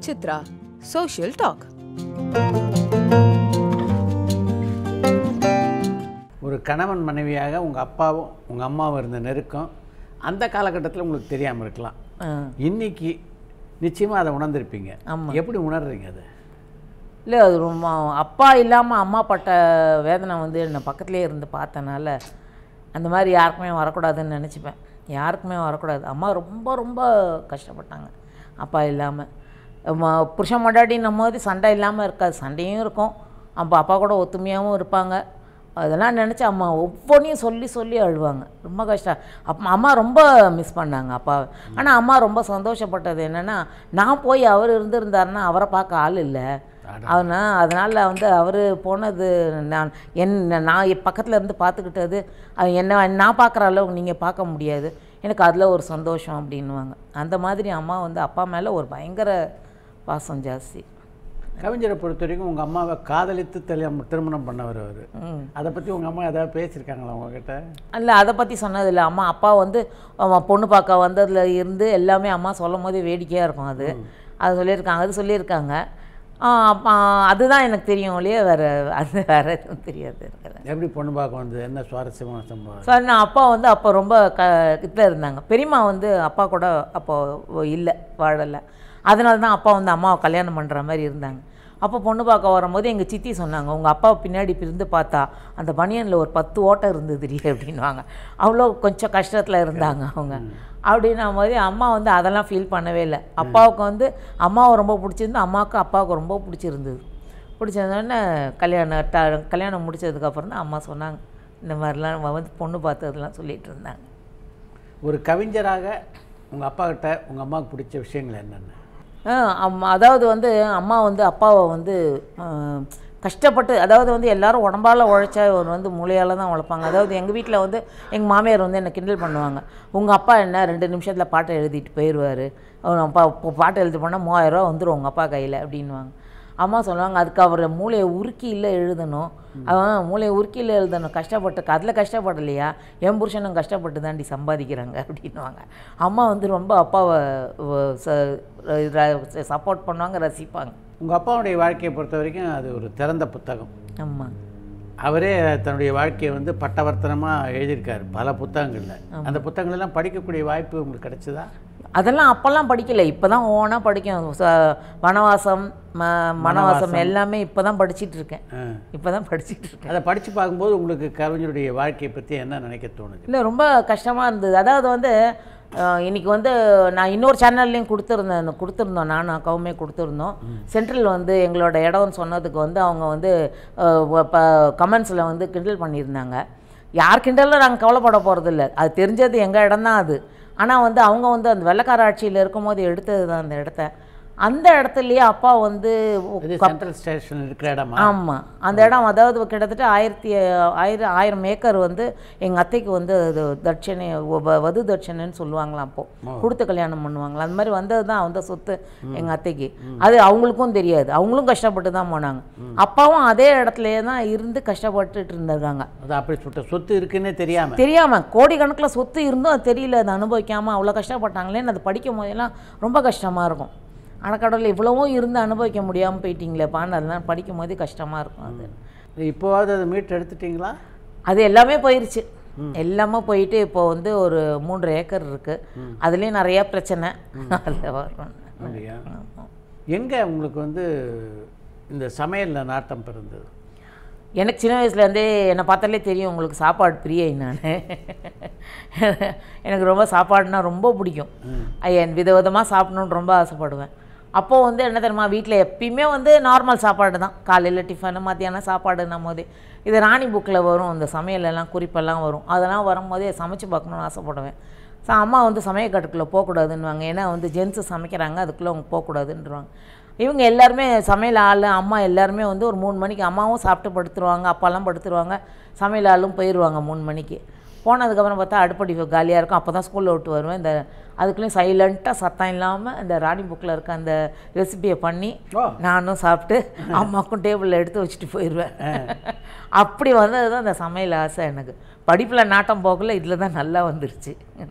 Chitra social talk ஒரு கணவன் மனைவியாக உங்கள் அப்பாவும் உங்கள் அம்மாவும் இருந்த நெருக்கம் அந்த காலகட்டத்தில் உங்களுக்கு தெரியாமல் இருக்கலாம் ஆ. இன்னைக்கு நிச்சயமாக அதை உணர்ந்திருப்பீங்க ஆமா. எப்படி உணர்றீங்க அது இல்லை அது ரொம்ப அப்பா இல்லாமல் அம்மா பட்ட வேதனை வந்து என்னை பக்கத்துலேயே இருந்து பார்த்தனால அந்த மாதிரி யாருக்குமே வரக்கூடாதுன்னு நினச்சிப்பேன் யாருக்குமே வரக்கூடாது அம்மா ரொம்ப ரொம்ப கஷ்டப்பட்டாங்க அப்பா இல்லாமல் புருஷன் மொண்டாட்டின்னும் போது சண்டை இல்லாமல் இருக்காது சண்டையும் இருக்கும் அப்போ அப்பா கூட ஒத்துமையாகவும் இருப்பாங்க அதெல்லாம் நினச்சி அம்மா ஒவ்வொன்றையும் சொல்லி சொல்லி அழுவாங்க ரொம்ப கஷ்டம் அப்போ அம்மா ரொம்ப மிஸ் பண்ணாங்க அப்பாவை ஆனால் அம்மா ரொம்ப சந்தோஷப்பட்டது என்னென்னா நான் போய் அவர் இருந்திருந்தாருன்னா அவரை பார்க்க ஆள் இல்லை அவனா அதனால் வந்து அவர் போனது நான் என் நான் பக்கத்தில் இருந்து பார்த்துக்கிட்டது அது என்ன நான் பார்க்குற அளவுக்கு நீங்கள் பார்க்க முடியாது எனக்கு அதில் ஒரு சந்தோஷம் அப்படின்னுவாங்க அந்த மாதிரி அம்மா வந்து அப்பா மேலே ஒரு பயங்கர பாசம் ஜாஸ்தி கவிஞரை பொறுத்த வரைக்கும் உங்கள் அம்மாவை காதலித்து தெளியாம திருமணம் பண்ணவர் அவர் ம் அதை பற்றி உங்கள் அம்மா ஏதாவது பேசியிருக்காங்களா உங்ககிட்ட இல்லை அதை பற்றி சொன்னதில்லை அம்மா அப்பா வந்து அவன் பொண்ணு பார்க்க வந்ததுல இருந்து எல்லாமே அம்மா சொல்லும் போதே வேடிக்கையாக இருக்கும் அது அது சொல்லியிருக்காங்க அது சொல்லியிருக்காங்க ஆ, அப்பா அதுதான் எனக்கு தெரியும் இல்லையே வேறு அது வேறு எதுவும் தெரியாது எனக்கு எப்படி பொண்ணு பார்க்க வந்தது என்ன சுவாரஸ்யமான சம்பவம் ஸோ நான் அப்பா வந்து அப்போ ரொம்ப க இதில் இருந்தாங்க பெரியம்மா வந்து அப்பா கூட அப்போ இல்லை வாழலை அதனால தான் அப்பா வந்து அம்மாவை கல்யாணம் பண்ணுற மாதிரி இருந்தாங்க அப்போ பொண்ணு பார்க்க வரும்போது எங்கள் சித்தி சொன்னாங்க உங்கள் அப்பா பின்னாடி பிரிந்து பார்த்தா அந்த பனியனில் ஒரு பத்து ஓட்டம் இருந்ததுடி அப்படின்வாங்க அவ்வளோ கொஞ்சம் கஷ்டத்தில் இருந்தாங்க அவங்க அப்படின்ன மாதிரி அம்மா வந்து அதெல்லாம் ஃபீல் பண்ணவே இல்லை அப்பாவுக்கு வந்து அம்மாவை ரொம்ப பிடிச்சிருந்து அம்மாவுக்கு அப்பாவுக்கு ரொம்ப பிடிச்சிருந்தது பிடிச்சதுன்னே கல்யாணம் ட கல்யாணம் முடிச்சதுக்கப்புறம் தான் அம்மா சொன்னாங்க இந்த மாதிரிலாம் நம்ம வந்து பொண்ணு பார்த்ததெல்லாம் சொல்லிட்டு இருந்தாங்க ஒரு கவிஞராக உங்கள் அப்பா கிட்ட உங்கள் அம்மாவுக்கு பிடிச்ச விஷயங்கள் என்னென்ன ஆ, அம்மா அதாவது வந்து அம்மா வந்து அப்பாவை வந்து ஆ, கஷ்டப்பட்டு அதாவது வந்து எல்லாரும் உடம்பால் உழைச்சா இவர் வந்து மூளையால் தான் உழைப்பாங்க அதாவது எங்கள் வீட்டில் வந்து எங்கள் மாமியார் வந்து என்னை கிண்டல் பண்ணுவாங்க உங்கள் அப்பா என்ன ரெண்டு நிமிஷத்தில் பாட்டை எழுதிட்டு போயிடுவார் அவர் அப்பா இப்போ பாட்டை எழுதி போனால் மூவாயிரரூவா வந்துடும் உங்கள் அப்பா கையில் அப்படின்வாங்க அம்மா சொல்லுவாங்க அதுக்கு அவர் மூளையை உருக்கியில் எழுதணும் அவன் மூளையை உருக்கியில் எழுதணும் கஷ்டப்பட்டு அதில் கஷ்டப்படலையா என் புருஷனும் கஷ்டப்பட்டு தாண்டி சம்பாதிக்கிறாங்க அப்படின்னுவாங்க அம்மா வந்து ரொம்ப அப்பாவை சப்போர்ட் பண்ணுவாங்க ரசிப்பாங்க உங்கள் அப்பாவுடைய வாழ்க்கையை பொறுத்த வரைக்கும் அது ஒரு திறந்த புத்தகம் ஆமாம் அவரே தன்னுடைய வாழ்க்கையை வந்து பட்டவர்த்தனமாக எழுதியிருக்காரு பல புத்தகங்களில் அந்த புத்தகங்கள் எல்லாம் படிக்கக்கூடிய வாய்ப்பு உங்களுக்கு கிடைச்சதா அதெல்லாம் அப்போல்லாம் படிக்கல இப்போ தான் ஓனாக படிக்கும் ச- வனவாசம் ம மனவாசம் எல்லாமே இப்போ தான் படிச்சிட்டு இருக்கேன் ஆ. இப்போ தான் படிச்சிட்டு இருக்கேன் அதை படித்து பார்க்கும்போது உங்களுக்கு கவிஞருடைய வாழ்க்கையை பற்றி என்ன நினைக்க தோணுது இல்லை ரொம்ப கஷ்டமாக இருந்தது அதாவது வந்து அஹ், இன்னைக்கு வந்து நான் இன்னொரு சேனல்லையும் கொடுத்துருந்தேன் கொடுத்துருந்தோம் நானும் அக்காவுமே கொடுத்துருந்தோம் சென்ட்ரல் வந்து எங்களோட இடம்னு சொன்னதுக்கு வந்து அவங்க வந்து இப்போ கமெண்ட்ஸில் வந்து கிண்டல் பண்ணியிருந்தாங்க யார் கிண்டலும் நாங்கள் கவலைப்பட போகிறதில்ல அது தெரிஞ்சது எங்கள் இடம் தான் அது ஆனால் வந்து அவங்க வந்து அந்த வெள்ளக்கார ஆட்சியில் இருக்கும்போது எடுத்தது தான் அந்த இடத்த அந்த இடத்துலையே அப்பா வந்து இது சென்ட்ரல் ஸ்டேஷன் இருக்கிற இடமா ஆமாம் அந்த இடம் அதாவது கிட்டத்தட்ட ஆயிரத்தி ஆயிரம் ஆயிரம் ஏக்கர் வந்து எங்கள் அத்தைக்கு வந்து அது தட்சணை வ- வது தட்சணைன்னு சொல்லுவாங்களாம் அப்போ கொடுத்து கல்யாணம் பண்ணுவாங்களா அந்த மாதிரி வந்தது தான் அந்த சொத்து எங்கள் அத்தைக்கு அது அவங்களுக்கும் தெரியாது அவங்களும் கஷ்டப்பட்டு தான் போனாங்க அப்பாவும் அதே இடத்துலயே தான் இருந்து கஷ்டப்பட்டுட்டு இருந்திருக்காங்க அது அப்படி சொல்லிட்ட சொத்து இருக்குன்னே தெரியாமல் தெரியாமல் கோடிக்கணக்கில் சொத்து இருந்தும் அது தெரியல அதை அனுபவிக்காமல் அவ்வளோ கஷ்டப்பட்டாங்களேன்னு அது படிக்கும் போதெல்லாம் ரொம்ப கஷ்டமாக இருக்கும் ஆனால் கடவுள் இவ்வளவும் இருந்து அனுபவிக்க முடியாமல் போயிட்டீங்களேப்பான்னு அதெல்லாம் படிக்கும் போதே கஷ்டமாக இருக்கும் அது இப்போவாவது அதை மீட்டு எடுத்துட்டீங்களா அது எல்லாமே போயிருச்சு எல்லாமே போயிட்டு இப்போ வந்து ஒரு மூன்று ஏக்கர் இருக்குது அதுலேயும் நிறைய பிரச்சனை அதில் வரும் அப்படியா எங்கே உங்களுக்கு வந்து இந்த சமையலில் நாட்டம் பிறந்தது எனக்கு சின்ன வயசுலேருந்தே என்னை பார்த்தாலே தெரியும் உங்களுக்கு சாப்பாடு பிரியை நான் எனக்கு ரொம்ப சாப்பாடுனா ரொம்ப பிடிக்கும் என் விதவிதமாக சாப்பிடணுன்னு ரொம்ப ஆசைப்படுவேன் அப்போது வந்து என்ன தெரியுமா வீட்டில் எப்பயுமே வந்து நார்மல் சாப்பாடு தான் காலையில் டிஃபனு மத்தியானம் சாப்பாடுன்னும் போதே இது ராணி புக்கில் வரும் இந்த சமையலெல்லாம் குறிப்பெல்லாம் வரும் அதெல்லாம் வரும்போதே சமைச்சு பார்க்கணுன்னு ஆசைப்படுவேன் ஸோ அம்மா வந்து சமையக்கட்டுக்குள்ளே போகக்கூடாதுன்னுவாங்க ஏன்னா வந்து ஜென்ஸு சமைக்கிறாங்க அதுக்குள்ளே அவங்க போகக்கூடாதுன்றவாங்க இவங்க எல்லாருமே சமையல் ஆள் அம்மா எல்லாருமே வந்து ஒரு மூணு மணிக்கு அம்மாவும் சாப்பிட்டு படுத்துருவாங்க அப்பாலாம் படுத்துருவாங்க சமையல் ஆளும் போயிடுவாங்க மூணு மணிக்கு போனதுக்கப்புறம் பார்த்தா அடுப்படி காலியாக இருக்கும் அப்போ தான் ஸ்கூலில் விட்டு வருவேன் இந்த அதுக்குள்ளேயும் சைலண்ட்டாக சத்தம் இல்லாமல் இந்த ராணி புக்கில் இருக்க அந்த ரெசிபியை பண்ணி ஓ. நானும் சாப்பிட்டு அம்மாவுக்கும் டேபிளில் எடுத்து வச்சுட்டு போயிடுவேன் அப்படி வந்தது தான் இந்த சமையல் ஆசை எனக்கு படிப்பில் நாட்டம் போகல இதில் தான் நல்லா வந்துருச்சு எனக்கு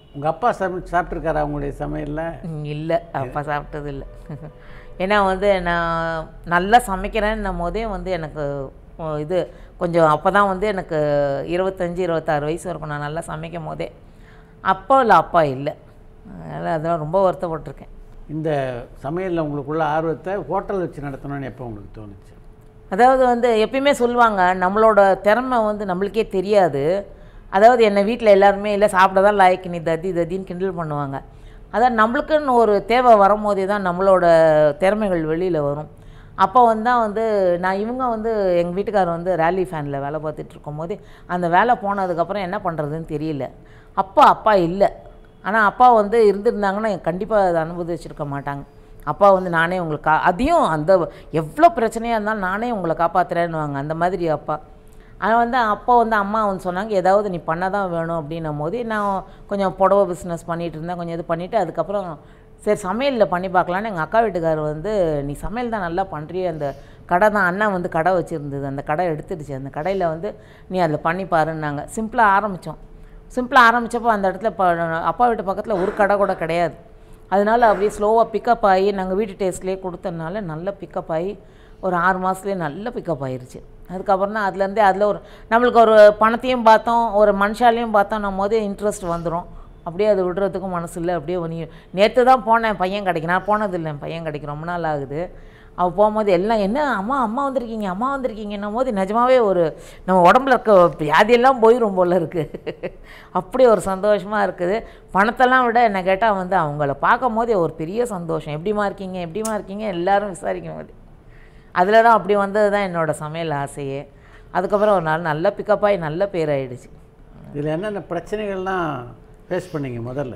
உங்கள் அப்பா சமை சாப்பிட்ருக்காரா உங்களுடைய சமையலில் இல்லை அப்பா சாப்பிட்டது இல்லை ஏன்னா வந்து நான் நல்லா சமைக்கிறேன்னும் போதே வந்து எனக்கு ஓ, இது கொஞ்சம் அப்போ தான் வந்து எனக்கு இருபத்தஞ்சி இருபத்தாறு வயசு இருக்கும் நான் நல்லா சமைக்கும் போதே அப்பா இல்லை அப்பா இல்லை அதனால் அதெல்லாம் ரொம்ப வருத்தப்பட்டிருக்கேன் இந்த சமையலில் உங்களுக்குள்ள ஆர்வத்தை ஹோட்டல் வச்சு நடத்தணும்னு எப்போ உங்களுக்கு தோணுச்சு அதாவது வந்து எப்பயுமே சொல்லுவாங்க நம்மளோட திறமை வந்து நம்மளுக்கே தெரியாது அதாவது என்னை வீட்டில் எல்லாருமே இல்லை சாப்பிட தான் லாய்க்கு நீ தத்தி தத்தின்னு கிண்டல் பண்ணுவாங்க அதான் நம்மளுக்குன்னு ஒரு தேவை வரும்போதே தான் நம்மளோட திறமைகள் வெளியில் வரும் அப்போ வந்து தான் வந்து நான் இவங்க வந்து எங்கள் வீட்டுக்காரர் வந்து ரேலி ஃபேனில் வேலை பார்த்துட்டு இருக்கும்போது அந்த வேலை போனதுக்கப்புறம் என்ன பண்ணுறதுன்னு தெரியல அப்பா அப்பா இல்லை ஆனால் அப்பா வந்து இருந்திருந்தாங்கன்னா கண்டிப்பாக அதை அனுபவிச்சிருக்க மாட்டாங்க அப்பா வந்து நானே உங்களுக்கு கா அதையும் அந்த எவ்வளோ பிரச்சனையாக இருந்தாலும் நானே உங்களை காப்பாற்றுறேன்னுவாங்க அந்த மாதிரி அப்பா ஆனால் வந்து அப்பா வந்து அம்மா வந்து சொன்னாங்க ஏதாவது நீ பண்ண தான் வேணும் அப்படின்னும் போது நான் கொஞ்சம் புடவை பிஸ்னஸ் பண்ணிகிட்டு இருந்தேன் கொஞ்சம் இது பண்ணிவிட்டு அதுக்கப்புறம் சரி சமையலில் பண்ணி பார்க்கலான்னு எங்கள் அக்கா வீட்டுக்காரர் வந்து நீ சமையல் தான் நல்லா பண்ணுறிய அந்த கடை தான் அண்ணா வந்து கடை வச்சுருந்தது அந்த கடை எடுத்துடுச்சு அந்த கடையில் வந்து நீ அதில் பண்ணி பாருன்னாங்க சிம்பிளாக ஆரம்பித்தோம் சிம்பிளாக ஆரம்பித்தப்போ அந்த இடத்துல இப்போ அப்பா வீட்டு பக்கத்தில் ஒரு கடை கூட கிடையாது அதனால அப்படியே ஸ்லோவாக பிக்கப் ஆகி நாங்கள் வீட்டு டேஸ்ட்லேயே கொடுத்ததுனால நல்ல பிக்கப் ஆகி ஒரு ஆறு மாதத்துலேயே நல்ல பிக்கப் ஆயிருச்சு அதுக்கப்புறம் தான் அதுலேருந்தே அதில் ஒரு நம்மளுக்கு ஒரு பணத்தையும் பார்த்தோம் ஒரு மனுஷாலையும் பார்த்தோம் நம்ம போது இன்ட்ரெஸ்ட் வந்துடும் அப்படியே அதை விடுறதுக்கும் மனசு இல்லை அப்படியே நீ நேற்று தான் போனேன் பையன் கடைக்கு நான் போனதில்லை என் பையன் கடைக்கு ரொம்ப நாள் ஆகுது அவள் போகும்போது எல்லாம் என்ன அம்மா அம்மா வந்திருக்கீங்க அம்மா வந்திருக்கீங்கன்னும் போது நிஜமாவே ஒரு நம்ம உடம்புல இருக்க வியாதியெல்லாம் போயிடும் போல இருக்குது அப்படி ஒரு சந்தோஷமாக இருக்குது பணத்தெல்லாம் விட என்ன கேட்டால் வந்து அவங்கள பார்க்கும் போதே ஒரு பெரிய சந்தோஷம் எப்படிமா இருக்கீங்க எப்படிமா இருக்கீங்க எல்லாரும் விசாரிக்கும் போது அதில் தான் அப்படி வந்தது தான் என்னோடய சமையல் ஆசையே அதுக்கப்புறம் ஒரு நாள் நல்ல பிக்கப்பாகி நல்ல பேர் ஆயிடுச்சு இதில் என்னென்ன பிரச்சனைகள்லாம் ஃபேஸ் பண்ணீங்க முதல்ல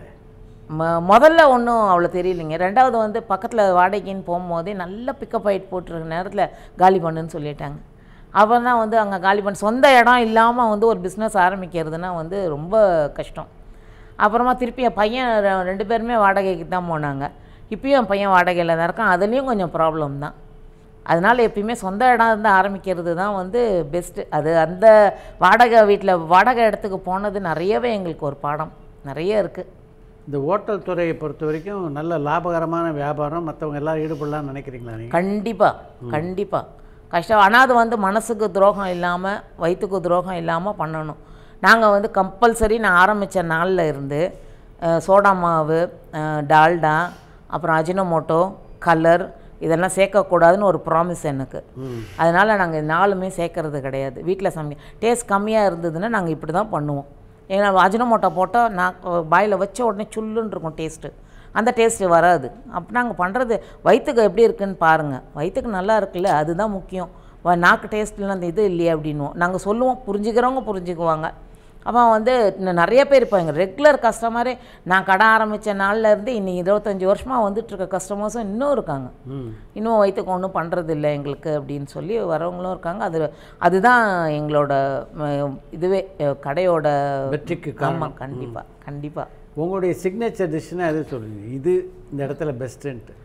ம முதல்ல ஒன்றும் அவ்வளோ தெரியலைங்க ரெண்டாவது வந்து பக்கத்தில் வாடகைன்னு போகும்போதே நல்ல பிக்கப் ஆகிட்டு போட்டிருக்க நேரத்தில் காலி பண்ணுன்னு சொல்லிட்டாங்க அப்புறம் தான் வந்து அங்கே காலி பண்ண சொந்த இடம் இல்லாமல் வந்து ஒரு பிஸ்னஸ் ஆரம்பிக்கிறதுனா வந்து ரொம்ப கஷ்டம் அப்புறமா திருப்பி என் பையன் ரெ- ரெண்டு பேருமே வாடகைக்கு தான் போனாங்க இப்பயும் என் பையன் வாடகையில் தான் இருக்கான் அதுலேயும் கொஞ்சம் ப்ராப்ளம் தான் அதனால் எப்பயுமே சொந்த இடம் இருந்து ஆரம்பிக்கிறது தான் வந்து பெஸ்ட்டு அது அந்த வாடகை வீட்டில் வாடகை இடத்துக்கு போனது நிறையவே எங்களுக்கு ஒரு பாடம் நிறைய இருக்குது இந்த ஹோட்டல் துறையை பொறுத்த வரைக்கும் நல்ல லாபகரமான வியாபாரம் மற்றவங்க எல்லாம் ஈடுபடலாம்னு நினைக்கிறீங்களா நீங்கள் கண்டிப்பாக கண்டிப்பாக கஷ்டம் ஆனால் அது வந்து மனசுக்கு துரோகம் இல்லாமல் வயிற்றுக்கு துரோகம் இல்லாமல் பண்ணணும் நாங்கள் வந்து கம்பல்சரி நான் ஆரம்பித்த நாளில் இருந்து அஹ், சோடா மாவு அஹ், டால்டா அப்புறம் அஜினமோட்டோ கலர் இதெல்லாம் சேர்க்கக்கூடாதுன்னு ஒரு ப்ராமிஸ் எனக்கு அதனால் நாங்கள் நாலுமே சேர்க்கறது கிடையாது வீட்டில் சமைக்க டேஸ்ட் கம்மியாக இருந்ததுன்னா நாங்கள் இப்படி தான் பண்ணுவோம் ஏன்னா அஜினமோட்டோ போட்டால் நான் வாயில் வச்ச உடனே சுல்லுன்னு இருக்கும் டேஸ்ட்டு அந்த டேஸ்ட்டு வராது அப்போ நாங்கள் பண்ணுறது வயிற்றுக்கு எப்படி இருக்குன்னு பாருங்கள் வயிற்றுக்கு நல்லா இருக்குல்ல அதுதான் முக்கியம் வ- நாக்கு டேஸ்ட்டில் அந்த இது இல்லையே அப்படின்னுவோம் நாங்கள் சொல்லுவோம் புரிஞ்சுக்கிறவங்க புரிஞ்சுக்குவாங்க அப்போ வந்து இன்னும் நிறைய பேர் இப்போ எங்கள் ரெகுலர் கஸ்டமரே நான் கடை ஆரம்பித்த நாள்ல இருந்து இன்னைக்கு இருபத்தஞ்சி வருஷமாக வந்துட்டுருக்க கஸ்டமர்ஸும் இன்னும் இருக்காங்க இன்னும் வயிற்றுக்கு ஒன்றும் பண்ணுறது இல்லை எங்களுக்கு அப்படின்னு சொல்லி வரவங்களும் இருக்காங்க அது அதுதான் எங்களோட ம, இதுவே அஹ், கடையோட வெற்றிக்கு ஆமாம் கண்டிப்பாக கண்டிப்பாக உங்களுடைய சிக்னேச்சர் டிஷ்னா எது சொல்லுங்க இது இந்த இடத்துல பெஸ்ட்டுன்ட்டு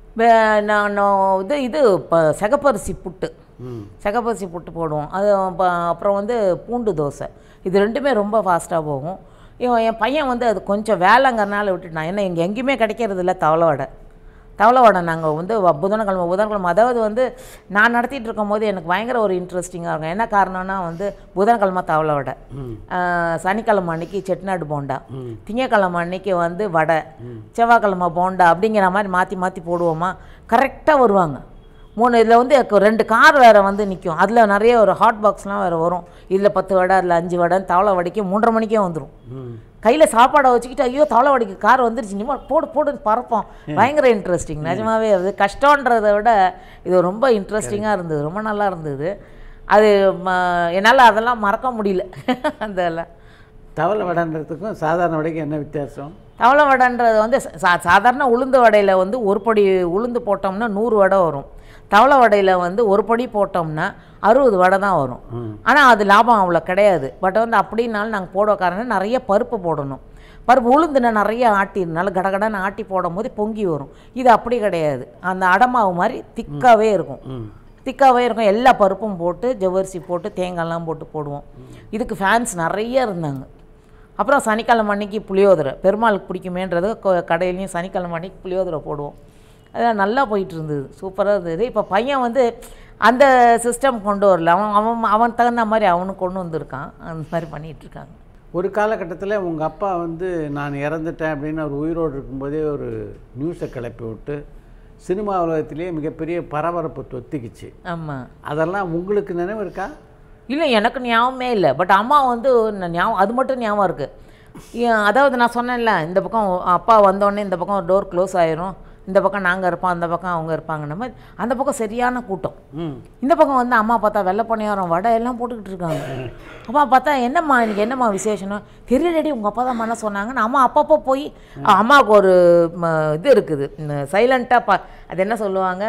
வே- நான் நான் இது இது இப்போ சிகப்பரிசி புட்டு ம் சிகப்பரிசி புட்டு போடுவோம் அது அப்ப- அப்புறம் வந்து பூண்டு தோசை இது ரெண்டுமே ரொம்ப ஃபாஸ்ட்டாக போகும் இவன் என் பையன் வந்து அது கொஞ்சம் வேலைங்கிறனால விட்டுட்டான் ஏன்னா இங்கே எங்கேயுமே கிடைக்கிறது இல்லை தவளை வடை தவளை வடை நாங்கள் வந்து வ- புதன்கிழமை புதன்கிழமை அதாவது வந்து நான் நடத்திட்டு இருக்கும்போது எனக்கு பயங்கர ஒரு இன்ட்ரெஸ்டிங்காக இருக்கும் என்ன காரணம்னா வந்து புதன்கிழமை தவளை வடை ஆஹ், சனிக்கிழமை அன்னைக்கு செட்டிநாடு போண்டா திங்கக்கிழமை அன்னைக்கு வந்து வடை செவ்வாய்க்கிழமை போண்டா அப்படிங்கிற மாதிரி மாற்றி மாற்றி போடுவோமா கரெக்டாக வருவாங்க மூணு இதில் வந்து எனக்கு ரெண்டு கார் வேறு வந்து நிற்கும் அதில் நிறைய ஒரு ஹாட் பாக்ஸ்லாம் வேறு வரும் இதில் பத்து வடை அதில் அஞ்சு வடை தவளை வடைக்கு மூன்றரை மணிக்கே வந்துடும் ம் கையில் சாப்பாடை வச்சுக்கிட்டு ஐயோ தவளை வடைக்கு கார் வந்துருச்சு நீ போடு போடுன்னு பறப்போம் பயங்கர இன்ட்ரெஸ்டிங் நிஜமாவே அது கஷ்டன்றதை விட இது ரொம்ப இன்ட்ரெஸ்டிங்காக இருந்தது ரொம்ப நல்லா இருந்தது அது என்னால் அதெல்லாம் மறக்க முடியல அந்த எல்லாம் தவளை வடைன்றதுக்கும் சாதாரண வடைக்கும் என்ன வித்தியாசம் தவளை வடைன்றது வந்து சா சாதாரண உளுந்து வடையில் வந்து ஒரு படி உளுந்து போட்டோம்னா நூறு வடை வரும் தவளை வடையில் வந்து ஒரு படி போட்டோம்னா அறுபது வடை தான் வரும் ம் ஆனால் அது லாபம் அவ்வளோ கிடையாது பட் வந்து அப்படின்னாலும் நாங்கள் போட காரணம் நிறைய பருப்பு போடணும் பருப்பு உளுந்துன நிறைய ஆட்டி நல்லா கடகடன்னு ஆட்டி போடும் போது பொங்கி வரும் இது அப்படி கிடையாது அந்த அடமாவு மாதிரி திக்காகவே இருக்கும் ம் திக்காகவே இருக்கும் எல்லா பருப்பும் போட்டு ஜவ்வரிசி போட்டு தேங்காய்லாம் போட்டு போடுவோம் இதுக்கு ஃபேன்ஸ் நிறைய இருந்தாங்க அப்புறம் சனிக்கிழமை அன்னைக்கு புளியோதரை பெருமாளுக்கு பிடிக்குமேன்றது கொ- கடையிலையும் சனிக்கிழமை அன்னைக்கு புளியோதரை போடுவோம் அதெல்லாம் நல்லா போயிட்டு இருந்தது சூப்பராக இருந்தது இப்போ பையன் வந்து அந்த சிஸ்டம் கொண்டு வரல அவன் அவன் அவன் தகுந்த மாதிரி அவனுக்கு கொண்டு வந்திருக்கான் அந்த மாதிரி பண்ணிகிட்டு இருக்காங்க ஒரு காலகட்டத்தில் உங்கள் அப்பா வந்து நான் இறந்துட்டேன் அப்படின்னு அவர் உயிரோடு இருக்கும்போதே ஒரு நியூஸை கிளப்பி விட்டு சினிமா உலகத்திலேயே மிகப்பெரிய பரபரப்பு தொத்திக்குச்சு ஆமாம் அதெல்லாம் உங்களுக்கு நினைவு இருக்கா இல்லை எனக்கு ஞாபகமே இல்லை பட் அம்மா வந்து ந- ஞாபகம் அது மட்டும் ஞாபகம் இருக்குது அதாவது நான் சொன்னேன்ல இந்த பக்கம் அப்பா வந்தோடனே இந்த பக்கம் டோர் க்ளோஸ் ஆயிரும் இந்த பக்கம் நாங்கள் இருப்போம் அந்த பக்கம் அவங்க இருப்பாங்கன்ற மாதிரி அந்த பக்கம் சரியான கூட்டம் ம் இந்த பக்கம் வந்து அம்மா பார்த்தா வெள்ளை பணியாரம் வடை எல்லாம் போட்டுக்கிட்டு இருக்காங்க அப்பா பார்த்தா என்னம்மா இன்னைக்கு என்னம்மா விசேஷம்னா தெரியலடி உங்கள் அப்பா தான் பண்ண சொன்னாங்கன்னு அம்மா அப்பப்போ போய் அம்மாவுக்கு ஒரு ம, இது இருக்குது சைலண்ட்டாக பா அது என்ன சொல்லுவாங்க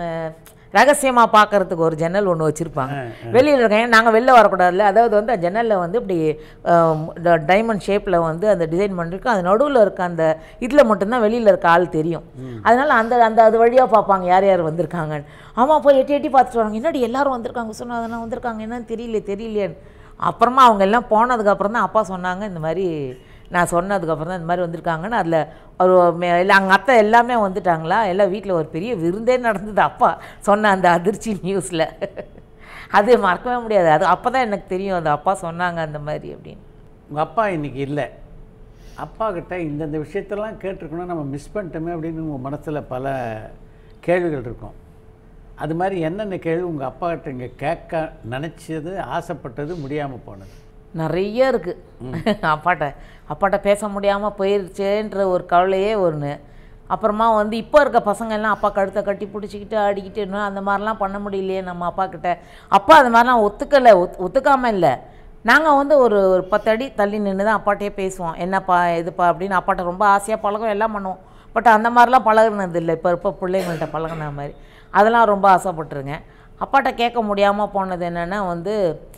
ரகசியமாக பார்க்கறதுக்கு ஒரு ஜன்னல் ஒன்று வச்சுருப்பாங்க வெளியில் இருக்கேன் நாங்கள் வெளில வரக்கூடாதுல்ல அதாவது வந்து அந்த ஜன்னலில் வந்து இப்படி டைமண்ட் ஷேப்பில் வந்து அந்த டிசைன் பண்ணிருக்கு அது நடுவில் இருக்க அந்த இதில் மட்டும்தான் வெளியில் இருக்க ஆள் தெரியும் அதனால் அந்த அந்த அது வழியாக பார்ப்பாங்க யார் யார் வந்திருக்காங்கன்னு ஆமாம் போய் எட்டி எட்டி பார்த்துட்டு வராங்க என்னடி எல்லாரும் வந்திருக்காங்க சொன்னா அதெல்லாம் வந்திருக்காங்க என்னன்னு தெரியல தெரியலையேன்னு அப்புறமா அவங்க எல்லாம் போனதுக்கப்புறம் தான் அப்பா சொன்னாங்க இந்த மாதிரி நான் சொன்னதுக்கப்புறம் தான் இந்த மாதிரி வந்திருக்காங்கன்னு அதில் ஒரு மே- இல்லை அவங்க அத்தை எல்லாமே வந்துட்டாங்களா எல்லாம் வீட்டில் ஒரு பெரிய விருந்தே நடந்தது அப்பா சொன்ன அந்த அதிர்ச்சி நியூஸில் அது மறக்கவே முடியாது அது அப்போ தான் எனக்கு தெரியும் அது அப்பா சொன்னாங்க அந்த மாதிரி அப்படின்னு உங்கள் அப்பா இன்னைக்கு இல்லை அப்பா கிட்ட இந்தந்த விஷயத்தெல்லாம் கேட்டிருக்கணும் நம்ம மிஸ் பண்ணிட்டோமே அப்படின்னு உங்கள் மனசில் பல கேள்விகள் இருக்கும் அது மாதிரி என்னென்ன கேள்வி உங்கள் அப்பா கிட்ட இங்கே கேட்க நினச்சது ஆசைப்பட்டது முடியாமல் போனது நிறைய இருக்குது அப்பாட்ட அப்பாட்ட பேச முடியாமல் போயிருச்சேன்ற ஒரு கவலையே ஒன்று அப்புறமா வந்து இப்போ இருக்க பசங்க எல்லாம் அப்பா கழுத்தை கட்டி பிடிச்சிக்கிட்டு ஆடிக்கிட்டு இன்னும் அந்த மாதிரிலாம் பண்ண முடியலையே நம்ம அப்பா கிட்ட அப்பா அது மாதிரிலாம் ஒத்துக்கலை ஒத் ஒத்துக்காமல் இல்லை நாங்கள் வந்து ஒரு ஒரு பத்து அடி தள்ளி நின்று தான் அப்பாட்டே பேசுவோம் என்னப்பா இதுப்பா அப்படின்னு அப்பாட்ட ரொம்ப ஆசையாக பழகம் எல்லாம் பண்ணுவோம் பட் அந்த மாதிரிலாம் பழகுனது இல்லை இப்போ இப்போ பிள்ளைங்கள்ட்ட பழகுன மாதிரி அதெல்லாம் ரொம்ப ஆசைப்பட்டுருங்க அப்பாட்ட கேட்க முடியாமல் போனது என்னென்னா வந்து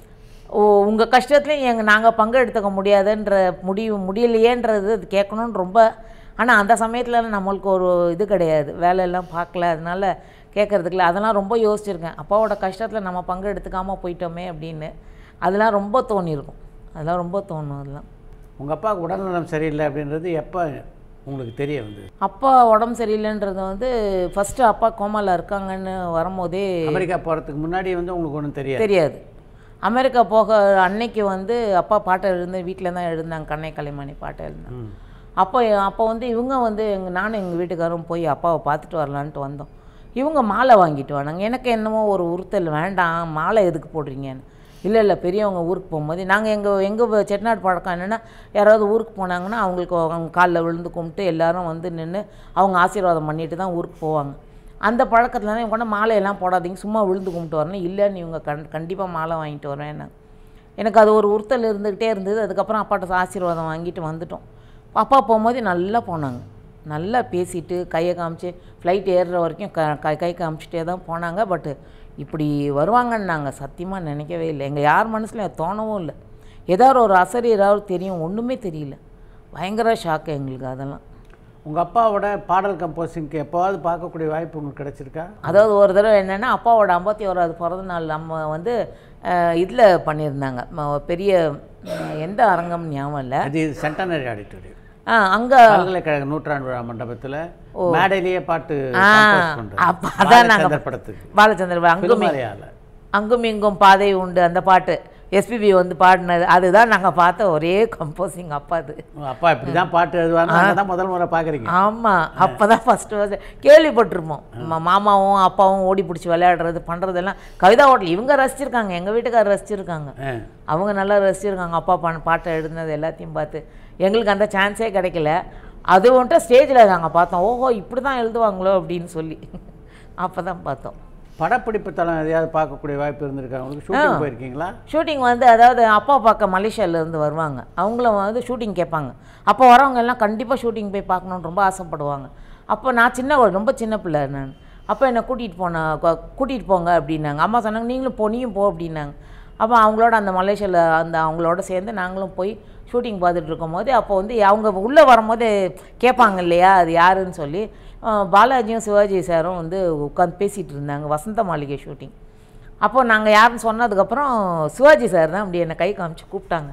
ஓ உங்கள் கஷ்டத்துலையும் எங்கள் நாங்கள் பங்கு எடுத்துக்க முடியாதுன்ற முடிவு முடியலையேன்றது அது கேட்கணுன்னு ரொம்ப ஆனால் அந்த சமயத்தில் நம்மளுக்கு ஒரு இது கிடையாது வேலையெல்லாம் பார்க்கல அதனால கேட்குறதுக்குல அதெல்லாம் ரொம்ப யோசிச்சிருக்கேன் அப்பாவோட கஷ்டத்தில் நம்ம பங்கு எடுத்துக்காமல் போயிட்டோமே அப்படின்னு அதெல்லாம் ரொம்ப தோணியிருக்கும் அதெல்லாம் ரொம்ப தோணும் அதெல்லாம் உங்கள் அப்பாவுக்கு உடல்நலம் சரியில்லை அப்படின்றது எப்போ உங்களுக்கு தெரிய வந்தது அப்பா உடம்பு சரியில்லைன்றது வந்து ஃபஸ்ட்டு அப்பா கோமாவில் இருக்காங்கன்னு வரும்போதே அமெரிக்கா போகிறதுக்கு முன்னாடி வந்து உங்களுக்கு ஒன்றும் தெரியாது தெரியாது அமெரிக்கா போக அன்னைக்கு வந்து அப்பா பாட்டை எழுந்து வீட்டில் தான் எழுந்தாங்க கண்ணை கலைமணி பாட்டை எழுந்தாங்க ம். அப்போ அப்போ வந்து இவங்க வந்து எங்கள் நானும் எங்கள் வீட்டுக்காரும் போய் அப்பாவை பார்த்துட்டு வரலான்ட்டு வந்தோம் இவங்க மாலை வாங்கிட்டு வந்தாங்க எனக்கு என்னமோ ஒரு உறுத்தல் வேண்டாம் மாலை எதுக்கு போடுறீங்கன்னு இல்லை இல்லை பெரியவங்க ஊருக்கு போகும்போது நாங்கள் எங்கள் எங்கள் செட்டிநாடு பழக்கம் என்னென்னா யாராவது ஊருக்கு போனாங்கன்னா அவங்களுக்கு அவங்க காலில் விழுந்து கும்பிட்டு எல்லாரும் வந்து நின்று அவங்க ஆசீர்வாதம் பண்ணிட்டு தான் ஊருக்கு போவாங்க அந்த பழக்கத்தில் தான் இவங்க கொண்டு மாலையெல்லாம் போடாதீங்க சும்மா விழுந்து கும்பிட்டு வரணும் இல்லைன்னு இவங்க கண் கண்டிப்பாக மாலை வாங்கிட்டு வரேன் எனக்கு அது ஒரு உறுத்தல் இருந்துக்கிட்டே இருந்தது அதுக்கப்புறம் அப்பாட்ட ஆசீர்வாதம் வாங்கிட்டு வந்துட்டோம் அப்பா போகும்போது நல்லா போனாங்க நல்லா பேசிட்டு கையை காமிச்சு ஃப்ளைட் ஏறுற வரைக்கும் க கை கை காமிச்சிட்டே தான் போனாங்க பட்டு இப்படி வருவாங்கன்னு நாங்கள் சத்தியமாக நினைக்கவே இல்லை எங்கள் யார் மனசுலையும் அது தோணவும் இல்லை ஏதாவது ஒரு அசரி ஏதாவது தெரியும் ஒன்றுமே தெரியல பயங்கர ஷாக்கு எங்களுக்கு அதெல்லாம் உங்கள் அப்பாவோட பாடல் கம்போசிங்க்கு எப்போவாவது பார்க்கக்கூடிய வாய்ப்பு உங்களுக்கு கிடைச்சிருக்கா அதாவது ஒரு தடவை என்னென்னா அப்பாவோட ஐம்பத்தி ஓராவது பிறந்த நாள் நம்ம வந்து இதில் பண்ணியிருந்தாங்க ம- பெரிய அஹ், எந்த அரங்கம் ஞாபகம் இல்லை அது சென்டனரி ஆடிட்டோரியம் ஆ அங்கே பல்கலைக்கழக நூற்றாண்டு விழா மண்டபத்தில் மேடையிலேயே பாட்டு ஆ compose பண்றது. அப்போ அதான் பாலச்சந்தர் நாங்கள் படத்துக்கு பாலச்சந்திர அங்கும் திருமலையால அங்கும் இங்கும் பாதை உண்டு அந்த பாட்டு எஸ்பிபி வந்து பாடினது அதுதான் நாங்கள் பார்த்த ஒரே கம்போசிங் அப்பா அது அப்பா இப்படி தான் பாட்டு எழுதுவாங்க தான் முதல் முறை பார்க்குறீங்க ஆமாம் அப்போ தான் ஃபஸ்ட்டு ஃபஸ்ட்டு கேள்விப்பட்டிருப்போம் மா- மாமாவும் அப்பாவும் ஓடி பிடிச்சி விளையாடுறது பண்ணுறதெல்லாம் கவிதா ஹோட்டல் இவங்க ரசிச்சிருக்காங்க எங்கள் வீட்டுக்காரர் ரசிச்சிருக்காங்க அவங்க நல்லா ரசிச்சிருக்காங்க அப்பா பான் பாட்டை எழுதுனது எல்லாத்தையும் பார்த்து எங்களுக்கு அந்த சான்ஸே கிடைக்கல அது வந்துட்டு ஸ்டேஜில் நாங்கள் பார்த்தோம் ஓஹோ இப்படி தான் எழுதுவாங்களோ அப்படின்னு சொல்லி அப்போ தான் பார்த்தோம் படப்பிடிப்பு தளம் எதையாவது பார்க்கக்கூடிய வாய்ப்பு இருந்திருக்கா உங்களுக்கு ஷூட்டிங் போயிருக்கீங்களா ஷூட்டிங் வந்து அதாவது அப்பா பார்க்க மலேசியாவிலேருந்து வருவாங்க அவங்களும் வந்து ஷூட்டிங் கேட்பாங்க அப்போ வரவங்க எல்லாம் கண்டிப்பாக ஷூட்டிங் போய் பார்க்கணுன்னு ரொம்ப ஆசைப்படுவாங்க அப்போ நான் சின்ன ஒரு- ரொம்ப சின்ன பிள்ளை நான் அப்போ என்னை கூட்டிகிட்டு போன கூட்டிகிட்டு போங்க அப்படின்னாங்க அம்மா சொன்னாங்க நீங்களும் போ நீயும் போ அப்படின்னாங்க அப்போ அவங்களோட அந்த மலேசியாவில் அந்த அவங்களோட சேர்ந்து நாங்களும் போய் ஷூட்டிங் பார்த்துட்டு இருக்கும்போது அப்போ வந்து அவங்க உள்ளே வரும்போது கேட்பாங்க இல்லையா அது யாருன்னு சொல்லி அஹ், பாலாஜியும் சிவாஜி சாரும் வந்து உட்காந்து பேசிகிட்டு இருந்தாங்க வசந்த மாளிகை ஷூட்டிங் அப்போ நாங்கள் யாருன்னு சொன்னதுக்கப்புறம் சிவாஜி சார் தான் அப்படி என்னை கை காமிச்சு கூப்பிட்டாங்க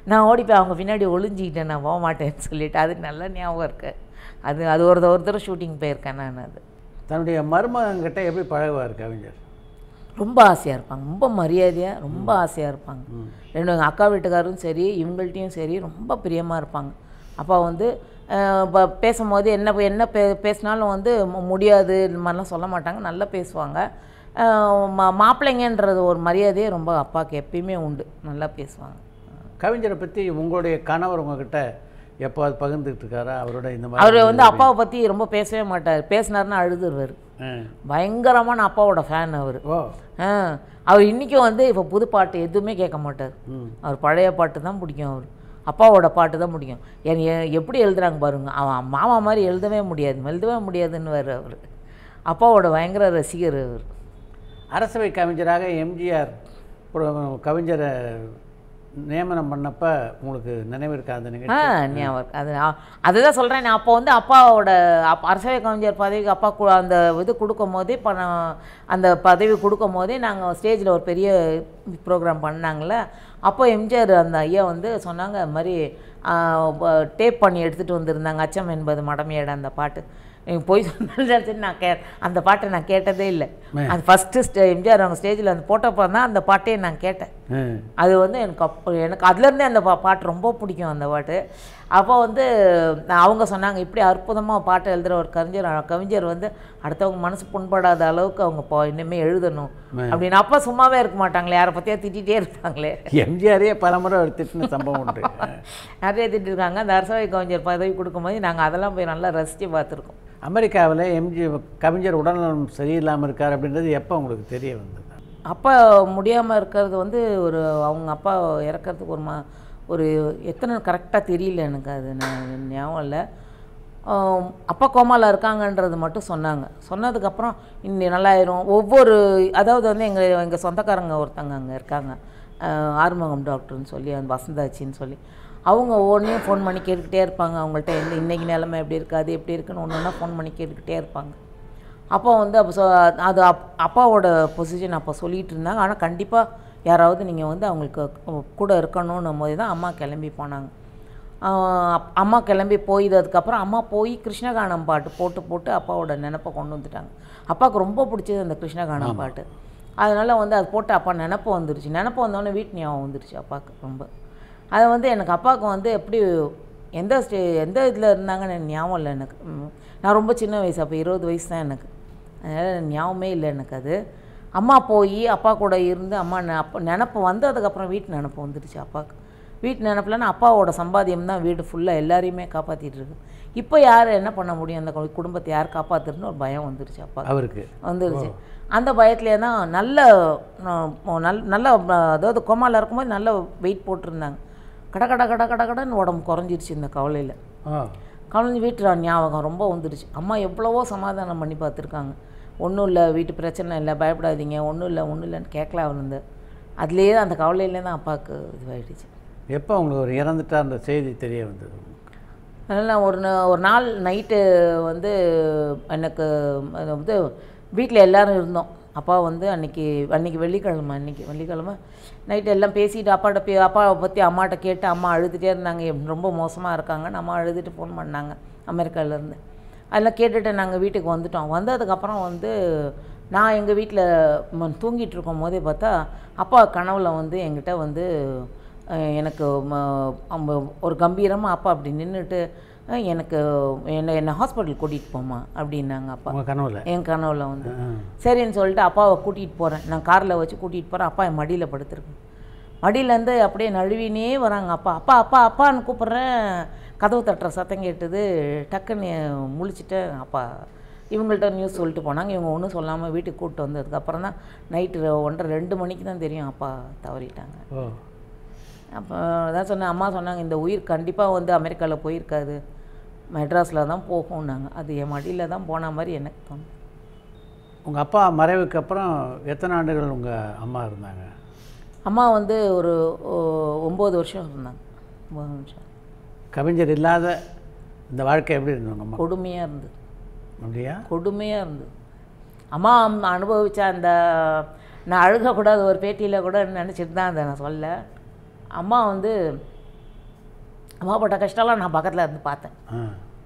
நான் ஓடி போய் அவங்க பின்னாடி ஒளிஞ்சிக்கிட்டேன் நான் போக மாட்டேன்னு சொல்லிட்டு அது நல்ல ஞாபகம் இருக்கு அது அது ஒரு ஒரு தடவை ஷூட்டிங் போயிருக்கேன் நான் அது தன்னுடைய மருமகன்கிட்ட எப்படி பழகுவார் கவிஞர் ரொம்ப ஆசையாக இருப்பாங்க ரொம்ப மரியாதையாக ரொம்ப ஆசையாக இருப்பாங்க ரெண்டு எங்கள் அக்கா வீட்டுக்காரும் சரி இவங்கள்ட்டையும் சரி ரொம்ப பிரியமாக இருப்பாங்க அப்பா வந்து அஹ், இப்போ பேசும்போது என்ன என்ன பே பேசினாலும் வந்து மு- முடியாது இந்த மாதிரிலாம் சொல்ல மாட்டாங்க நல்லா பேசுவாங்க அஹ், மா மாப்பிள்ளைங்கன்றது ஒரு மரியாதையே ரொம்ப அப்பாவுக்கு எப்பயுமே உண்டு நல்லா பேசுவாங்க கவிஞரை பற்றி உங்களுடைய கணவர் உங்ககிட்ட எப்போது பகிர்ந்துக்கிட்டு இருக்காரா அவரோட இந்த மாதிரி அவர் வந்து அப்பாவை பற்றி ரொம்ப பேசவே மாட்டார் பேசினாருன்னா அழுதுருவார் ஆ. பயங்கரமான அப்பாவோட ஃபேன் அவர் ஓ ஆ அவர் இன்றைக்கும் வந்து இப்போ புது பாட்டு எதுவுமே கேட்க மாட்டார் ம் அவர் பழைய பாட்டு தான் பிடிக்கும் அவர் அப்பாவோட பாட்டு தான் பிடிக்கும் என் எ- எப்படி எழுதுறாங்க பாருங்க அவன் மாமா மாதிரி எழுதவே முடியாது எழுதவே முடியாதுன்னு அவர் அவர் அப்பாவோட பயங்கர ரசிகர் அவர் அரசவை கவிஞராக எம்ஜிஆர் கவிஞரை நியமனம் பண்ணப்ப உங்களுக்கு நினைவு இருக்கா அந்த ஆ நிகழ்ச்சி ஞாபகம் இருக்கு. அது நான் அதுதான் சொல்கிறேன் நான் அப்போ வந்து அப்பாவோட அப் அரசவை கவிஞர் பதவிக்கு அப்பா கு- அந்த இது கொடுக்கும் போதே இப்போ நான் அந்த பதவி கொடுக்கும் போதே நாங்கள் ஸ்டேஜில் ஒரு பெரிய ப்ரோக்ராம் பண்ணாங்களே அப்போ எம்ஜிஆர் அந்த ஐயா வந்து சொன்னாங்க இது மாதிரி டேப் பண்ணி எடுத்துகிட்டு வந்திருந்தாங்க அச்சம் என்பது மடமையட அந்த பாட்டு நீங்கள் போய் சொன்னாலும் சரி நான் கே அந்த பாட்டை நான் கேட்டதே இல்லை அது ஃபஸ்ட்டு ஸ்டே எம்ஜிஆர் அவங்க ஸ்டேஜில் அந்த போட்டப்போ தான் அந்த பாட்டையே நான் கேட்டேன் ம். அது வந்து எனக்கு அப்போ எனக்கு அதுலேருந்தே அந்த பா பாட்டு ரொம்ப பிடிக்கும் அந்த பாட்டு அப்போ வந்து நான் அவங்க சொன்னாங்க இப்படி அற்புதமாக பாட்டு எழுதுகிற ஒரு கவிஞர் கவிஞர் வந்து அடுத்தவங்க மனசு புண்படாத அளவுக்கு அவங்க இப்போ இனிமேல் எழுதணும் அப்படின்னு அப்பா சும்மாவே இருக்க மாட்டாங்களே யாரை பற்றியா திட்டிகிட்டே இருப்பாங்களே எம்ஜிஆரே பலமுறை அவர் திட்டின சம்பவம் உண்டு நிறைய திட்டிருக்காங்க அந்த அரசவை கவிஞர் பதவி கொடுக்கும்போது நாங்கள் அதெல்லாம் போய் நல்லா ரசித்து பார்த்துருக்கோம் அமெரிக்காவில் எம்ஜி கவிஞர் உடல்நலம் சரியில்லாமல் இருக்கார் அப்படின்றது எப்போ உங்களுக்கு தெரிய வந்தது அப்பா முடியாமல் இருக்கிறது வந்து ஒரு அவங்க அப்பா இறக்கறதுக்கு ஒரு மா ஒரு எத்தனை கரெக்டாக தெரியல எனக்கு அது நான் ஞாபகம் இல்லை ஆம், அப்பா கோமால இருக்காங்கன்றது மட்டும் சொன்னாங்க சொன்னதுக்கப்புறம் இன்னி நல்லாயிரும் ஒவ்வொரு அதாவது வந்து எங்கள் எங்கள் சொந்தக்காரங்க ஒருத்தங்க அங்கே இருக்காங்க ஆஹ், ஆறுமுகம் டாக்டர்னு சொல்லி அந்த வசந்தாச்சின்னு சொல்லி அவங்க ஒவ்வொன்றையும் ஃபோன் பண்ணி கேட்டுக்கிட்டே இருப்பாங்க அவங்கள்ட்ட எந்த இன்னைக்கு நிலைமை எப்படி இருக்குது அது எப்படி இருக்குன்னு ஒன்று ஒன்றா ஃபோன் பண்ணி கேட்டுக்கிட்டே இருப்பாங்க அப்போ வந்து அப்போ சொ அது அப் அப்பாவோட பொசிஷன் அப்போ சொல்லிகிட்டு இருந்தாங்க ஆனால் கண்டிப்பாக யாராவது நீங்கள் வந்து அவங்களுக்கு கூட இருக்கணும்னும் போது தான் அம்மா கிளம்பி போனாங்க ஆஹ் அப்- அம்மா கிளம்பி போயதுக்கப்புறம் அம்மா போய் கிருஷ்ணகானம் பாட்டு போட்டு போட்டு அப்பாவோட நினப்பை கொண்டு வந்துட்டாங்க அப்பாவுக்கு ரொம்ப பிடிச்சது அந்த கிருஷ்ணகானம் பாட்டு அதனால் வந்து அது போட்டு அப்பா நினப்பு வந்துருச்சு நினப்பு வந்தோடனே வீட்டு ஞாபகம் வந்துருச்சு அப்பாவுக்கு ரொம்ப அது வந்து எனக்கு அப்பாவுக்கு வந்து எப்படி எந்த ஸ்டே எந்த இதில் இருந்தாங்கன்னு எனக்கு ஞாபகம் இல்லை எனக்கு ம். நான் ரொம்ப சின்ன வயசு அப்போ இருபது வயசு தான் எனக்கு அதனால் ஞாபகமே இல்லை எனக்கு அது அம்மா போய் அப்பா கூட இருந்து அம்மா நெ- அப்பா நினப்பு வந்ததுக்கப்புறம் வீட்டு நினப்பு வந்துடுச்சு அப்பாவுக்கு வீட்டு நினப்புலன்னா அப்பாவோட சம்பாத்தியம் தான் வீடு ஃபுல்லாக எல்லாரையுமே காப்பாற்றிட்டு இருக்கு இப்போ யார் என்ன பண்ண முடியும் அந்த கு- குடும்பத்தை யார் காப்பாற்றுறதுன்னு ஒரு பயம் வந்துருச்சு அப்பா அவருக்கு வந்துருச்சு அந்த பயத்துலேயே தான் நல்ல ந- நல்ல நல்ல அதாவது கோமாவில் இருக்கும்போது நல்ல வெயிட் போட்டிருந்தாங்க கட கட கட கட கடன்னு உடம்பு குறைஞ்சிருச்சு இந்த கவலையில் ஓ கவலைஞ்சு வீட்டு ஞாபகம் ரொம்ப வந்துடுச்சு அம்மா எவ்வளவோ சமாதானம் பண்ணி பார்த்துருக்காங்க ஒன்றும் இல்லை வீட்டு பிரச்சனை இல்லை பயப்படாதீங்க ஒன்றும் இல்லை ஒன்றும் இல்லைன்னு கேட்கல அவனு அதுலேயே அந்த கவலையிலே தான் அப்பாவுக்கு இதுவாகிடுச்சு எப்போ உங்களுக்கு ஒரு இறந்துட்டார் செய்தி தெரிய வந்தது அதனால் ஒரு நா- ஒரு நாள் நைட்டு வந்து எனக்கு அது வந்து வீட்டில் எல்லாரும் இருந்தோம் அப்பா வந்து அன்னைக்கு அன்னைக்கு வெள்ளிக்கிழமை அன்னைக்கு வெள்ளிக்கிழமை நைட்டு எல்லாம் பேசிட்டு அப்பாட்ட பே அப்பாவை பற்றி அம்மாட்ட கேட்டு அம்மா அழுதுகிட்டே இருந்தாங்க எப்~ ரொம்ப மோசமாக இருக்காங்கன்னு அம்மா அழுதுட்டு ஃபோன் பண்ணாங்க அமெரிக்காவிலேருந்து அதெல்லாம் கேட்டுட்டு நாங்கள் வீட்டுக்கு வந்துட்டோம் வந்ததுக்கப்புறம் வந்து நான் எங்கள் வீட்டில் தூங்கிட்டு இருக்கும் போதே பார்த்தா அப்பா கனவுல வந்து என்கிட்ட வந்து அஹ் எனக்கு ம- அம்ப- ஒரு கம்பீரமாக அப்பா அப்படி நின்றுட்டு எனக்கு என்னை என்னை ஹாஸ்பிட்டல் கூட்டிகிட்டு போமா அப்படின்னாங்க அப்பா உங்கள் கனவுல என் கனவுல வந்து ஆ. சரின்னு சொல்லிட்டு அப்பாவை கூட்டிகிட்டு போகிறேன் நான் காரில் வச்சு கூட்டிகிட்டு போகிறேன் அப்பா என் மடியில் படுத்துருக்கு மடியிலேருந்து அப்படியே நழுவினே வராங்க அப்பா அப்பா அப்பா அப்பான்னு கூப்பிட்றேன் கதவு தட்டுற சத்தம் கேட்டது டக்குன்னு முழிச்சிட்டேன் அப்பா இவங்கள்ட்ட நியூஸ் சொல்லிட்டு போனாங்க இவங்க ஒன்றும் சொல்லாமல் வீட்டுக்கு கூப்பிட்டு வந்ததுக்கப்புறம் தான் நைட்டு ஒன்றரை ரெண்டு மணிக்கு தான் தெரியும் அப்பா தவறிட்டாங்க ஓ அப்போ அதான் சொன்னேன் அம்மா சொன்னாங்க இந்த உயிர் கண்டிப்பாக வந்து அமெரிக்காவில் போயிருக்காது மெட்ராஸில் தான் போகும்னாங்க அது என் மடியில் தான் போன மாதிரி எனக்கு தோணும் உங்கள் அப்பா மறைவுக்கு அப்புறம் எத்தனை ஆண்டுகள் உங்கள் அம்மா இருந்தாங்க அம்மா வந்து ஒரு ஒ- ஒம்பது வருஷம் இருந்தாங்க ஒம்பது வருஷம் கவிஞர் இல்லாத இந்த வாழ்க்கை எப்படி இருந்தது உங்கள் அம்மா கொடுமையாக இருந்தது அப்படியா கொடுமையாக இருந்தது அம்மா அம்- அனுபவிச்ச அந்த நான் அழுகக்கூடாது ஒரு பேட்டியில் கூட நினச்சிட்டு தான் அதை நான் சொல்ல அம்மா வந்து அம்மா பட்ட கஷ்டம்லாம் நான் பக்கத்தில் இருந்து பார்த்தேன் ஆ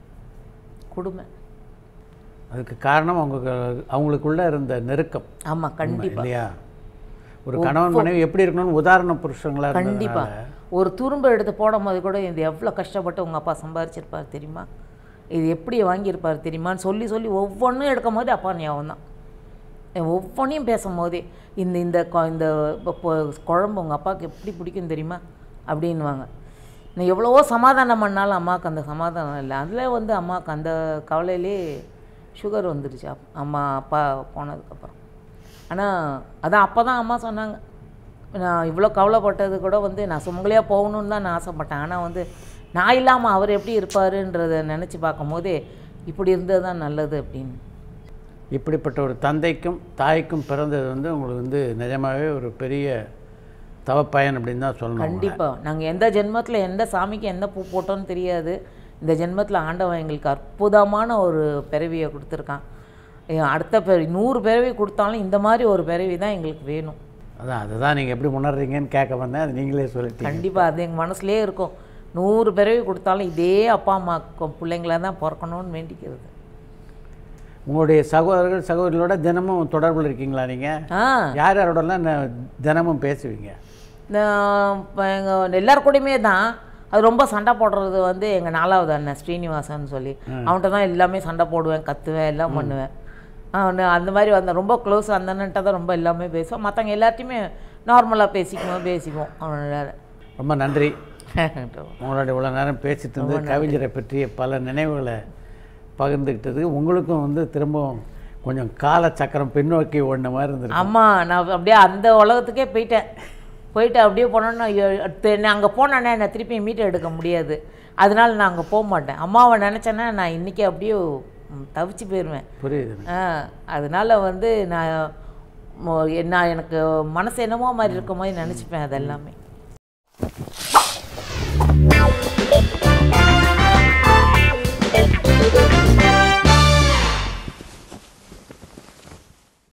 கொடுமை அதுக்கு காரணம் அவங்க அவங்களுக்குள்ள இருந்த நெருக்கம் ஆமாம் கண்டிப்பாக இல்லையா ஒரு கணவன் மனைவி எப்படி இருக்கணும்னு உதாரண புருஷங்களா கண்டிப்பா இருந்ததுனால ஒரு துரும்பு எடுத்து போடும்போது கூட இது எவ்வளோ கஷ்டப்பட்டு உங்கள் அப்பா சம்பாரிச்சிருப்பார் தெரியுமா இது எப்படி வாங்கியிருப்பார் தெரியுமான்னு சொல்லி சொல்லி ஒவ்வொன்றும் எடுக்கும் போது அப்பா ஞாபகம் தான் ஒவ்வொன்றையும் பேசும்போதே இந்த இந்த கொ- இந்த இப்போ பொ- குழம்பு உங்கள் அப்பாவுக்கு எப்படி பிடிக்கும் தெரியுமா அப்படின்வாங்க நான் எவ்வளவோ சமாதானம் பண்ணாலும் அம்மாவுக்கு அந்த சமாதானம் இல்லை அதில் வந்து அம்மாவுக்கு அந்த கவலையிலே சுகர் வந்துடுச்சு அப்- அம்மா அப்பா போனதுக்கப்புறம் ஆனால் அதான் அப்போ தான் அம்மா சொன்னாங்க நான் இவ்வளோ கவலைப்பட்டது கூட வந்து நான் சுமங்கலியாக போகணுன்னு தான் நான் ஆசைப்பட்டேன் ஆனால் வந்து நான் இல்லாமல் அவர் எப்படி இருப்பாருன்றதை நினச்சி பார்க்கும்போதே இப்படி இருந்தது தான் நல்லது அப்படின்னு இப்படிப்பட்ட ஒரு தந்தைக்கும் தாய்க்கும் பிறந்தது வந்து உங்களுக்கு வந்து நிஜமாவே ஒரு பெரிய தவப்பயன் அப்படின்னு தான் சொல்லணும் கண்டிப்பாக நாங்கள் எந்த ஜென்மத்தில் எந்த சாமிக்கு எந்த பூ போட்டோன்னு தெரியாது இந்த ஜென்மத்தில் ஆண்டவன் எங்களுக்கு அற்புதமான ஒரு பிறவியை கொடுத்துருக்கான் ஏன் அடுத்த பிறவி நூறு பிறவி கொடுத்தாலும் இந்த மாதிரி ஒரு பிறவி தான் எங்களுக்கு வேணும் அதான் அதுதான் நீங்கள் எப்படி உணர்றீங்கன்னு கேட்க வந்தேன் அது நீங்களே சொல்லிட்டீங்க கண்டிப்பாக அது எங்கள் மனசுலயே இருக்கும் நூறு பிறவி கொடுத்தாலும் இதே அப்பா அம்மா பிள்ளைங்கள தான் பிறக்கணும்னு வேண்டிக்கிறது உங்களுடைய சகோதரர்கள் சகோதரிகளோட தினமும் தொடர்பில் இருக்கீங்களா நீங்கள் ஆ யார் யாரோடலாம் ந- தினமும் பேசுவீங்க நான் இப்போ எங்கள் எல்லார் கூடயுமே தான் அது ரொம்ப சண்டை போடுறது வந்து எங்கள் நாலாவது அண்ணன் ஸ்ரீனிவாசன் சொல்லி அவன்கிட்ட தான் எல்லாமே சண்டை போடுவேன் கத்துவேன் எல்லாம் பண்ணுவேன் அவனு அந்த மாதிரி வந்த ரொம்ப க்ளோஸ் அந்த அண்ணன்ட்ட தான் ரொம்ப எல்லாமே பேசுவோம் மற்றவங்க எல்லாத்தையுமே நார்மலாக பேசிக்குவோம் பேசிக்குவோம் அவனோட ரொம்ப நன்றி உங்களோட இவ்வளோ நேரம் பேசிட்டு இருந்து கவிஞரை பற்றிய பல நினைவுகளை பகிர்ந்துக்கிட்டதுக்கு உங்களுக்கும் வந்து திரும்பவும் கொஞ்சம் கால சக்கரம் பின்னோக்கி ஓடின மாதிரி இருந்திருக்கு அம்மா நான் அப்படியே அந்த உலகத்துக்கே போயிட்டேன் போயிட்டு அப்படியே போனோன்னா நான் அங்கே போனேன்னா என்னை திருப்பி மீட்டை எடுக்க முடியாது அதனால நான் அங்கே போக மாட்டேன் அம்மாவை நினச்சேன்னா நான் இன்றைக்கி அப்படியே ம், தவிச்சு போயிடுவேன் புரியுது ஆ அதனால் வந்து நான் மொ- நான் எனக்கு மனசு என்னமோ மாதிரி இருக்க மாதிரி நினச்சிப்பேன் அது எல்லாமே